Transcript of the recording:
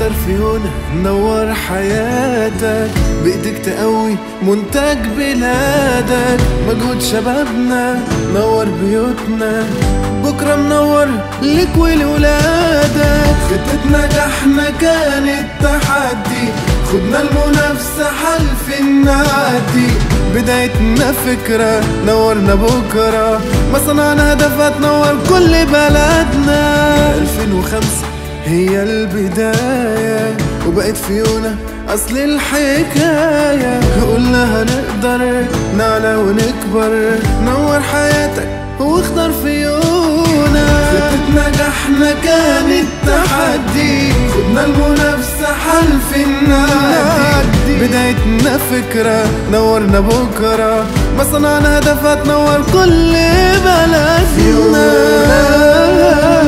اختار فيونا نور حياتك بايدك تقوي منتج بلادك مجهود شبابنا نور بيوتنا بكرة منور لك ولولادك خطة نجاحنا كانت تحدي خدنا المنافسة حلف النعدي بدايتنا فكرة نورنا بكرة ما صنعنا هدفات نور كل بلدنا 2005 هي البداية وبقت فيونا أصل الحكاية قلنا هنقدر نعلى ونكبر نور حياتك واختار فيونا خطة نجاحنا كانت تحدي خدنا المنافسة حلف النادي بدايتنا فكرة نورنا بكرة ما صنعنا هدفات نور كل بلدنا